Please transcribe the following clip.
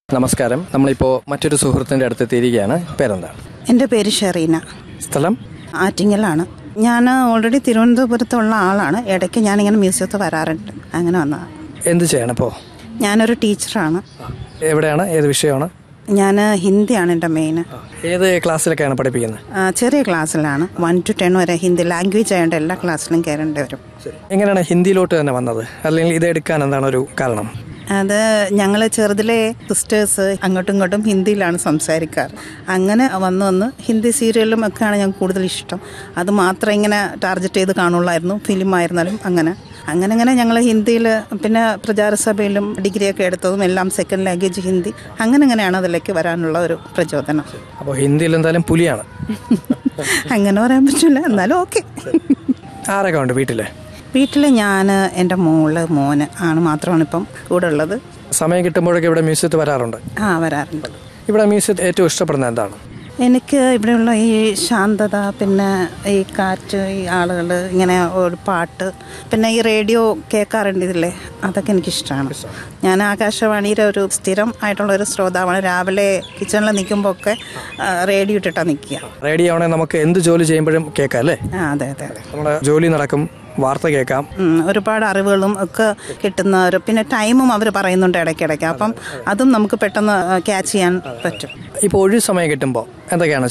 നമസ്കാരം നമ്മളിപ്പോൾ മറ്റൊരു സുഹൃത്തിൻ്റെ അടുത്ത് എത്തിയിരിക്കുകയാണ് പേരെന്താണ് എൻ്റെ പേര് ഷെറീന സ്ഥലം ആറ്റിങ്ങലാണ് ഞാൻ ഓൾറെഡി തിരുവനന്തപുരത്തുള്ള ആളാണ് ഇടയ്ക്ക് ഞാനിങ്ങനെ മ്യൂസിയത്തിൽ വരാറുണ്ട് അങ്ങനെ വന്നതാണ് എന്ത് ചെയ്യണം ഇപ്പോൾ ഞാനൊരു ടീച്ചറാണ് എവിടെയാണ് ഏത് വിഷയമാണ് ഞാൻ ഹിന്ദിയാണ് എൻ്റെ മെയിൻ ഏത് ക്ലാസ്സിലൊക്കെയാണ് പഠിപ്പിക്കുന്നത് ചെറിയ ക്ലാസ്സിലാണ് വൺ ടു ടെൻ വരെ ഹിന്ദി ലാംഗ്വേജ് ആയതുകൊണ്ട് എല്ലാ ക്ലാസ്സിലും കയറേണ്ടി വരും എങ്ങനെയാണ് ഹിന്ദിയിലോട്ട് തന്നെ വന്നത് അല്ലെങ്കിൽ ഇത് എടുക്കാൻ എന്താണ് ഒരു കാരണം അത് ഞങ്ങൾ ചെറുതിലെ സിസ്റ്റേഴ്സ് അങ്ങോട്ടും ഇങ്ങോട്ടും ഹിന്ദിയിലാണ് സംസാരിക്കാറ് അങ്ങനെ വന്ന് വന്ന് ഹിന്ദി സീരിയലും ഒക്കെയാണ് ഞങ്ങൾക്ക് കൂടുതൽ ഇഷ്ടം അത് മാത്രം ഇങ്ങനെ ടാർഗറ്റ് ചെയ്ത് കാണുള്ളായിരുന്നു ഫിലിം ആയിരുന്നാലും അങ്ങനെ അങ്ങനെ അങ്ങനെ ഞങ്ങൾ ഹിന്ദിയിൽ പിന്നെ പ്രചാരസഭയിലും ഡിഗ്രിയൊക്കെ എടുത്തതും എല്ലാം സെക്കൻഡ് ലാംഗ്വേജ് ഹിന്ദി അങ്ങനെ അങ്ങനെയാണ് അതിലേക്ക് വരാനുള്ള ഒരു പ്രചോദനം അപ്പോൾ ഹിന്ദിയിൽ എന്തായാലും പുലിയാണ് അങ്ങനെ പറയാൻ പറ്റില്ല എന്നാലും ഓക്കെ ആരൊക്കെ ഉണ്ട് വീട്ടിൽ വീട്ടിൽ ഞാൻ എൻ്റെ മോള് മോന് ആണ് മാത്രമാണ് ഇപ്പം കൂടെ ഉള്ളത് സമയം കിട്ടുമ്പോഴൊക്കെ ഇവിടെ മ്യൂസിയത്തിൽ വരാറുണ്ട് ആ വരാറുണ്ട് ഇവിടെ മ്യൂസിയത്തിൽ ഏറ്റവും ഇഷ്ടപ്പെടുന്നത് എന്താണ് എനിക്ക് ഇവിടെയുള്ള ഈ ശാന്തത പിന്നെ ഈ കാറ്റ് ഈ ആളുകൾ ഇങ്ങനെ ഒരു പാട്ട് പിന്നെ ഈ റേഡിയോ കേൾക്കാറുണ്ട് ഇതില്ലേ അതൊക്കെ എനിക്കിഷ്ടമാണ് ഞാൻ ആകാശവാണിയുടെ ഒരു സ്ഥിരം ആയിട്ടുള്ള ഒരു ശ്രോതാവാണ് രാവിലെ കിച്ചണിൽ നിൽക്കുമ്പോൾ ഒക്കെ റേഡിയോ ഇട്ടിട്ടാണ് നിൽക്കുക റേഡിയോ ആണെങ്കിൽ നമുക്ക് എന്ത് ജോലി ചെയ്യുമ്പോഴും കേൾക്കാം അല്ലേ ആ അതെ അതെ അതെ നമ്മുടെ ജോലി നടക്കും വാർത്ത കേൾക്കാം ഉം, ഒരുപാട് അറിവുകളും ഒക്കെ കിട്ടുന്ന ഒരു പിന്നെ ടൈമും അവർ പറയുന്നുണ്ട് ഇടയ്ക്കിടയ്ക്ക് അപ്പം അതും നമുക്ക് പെട്ടെന്ന് ക്യാച്ച് ചെയ്യാൻ പറ്റും ഇപ്പോൾ ഒഴിവ് സമയം കിട്ടുമ്പോൾ എന്തൊക്കെയാണ്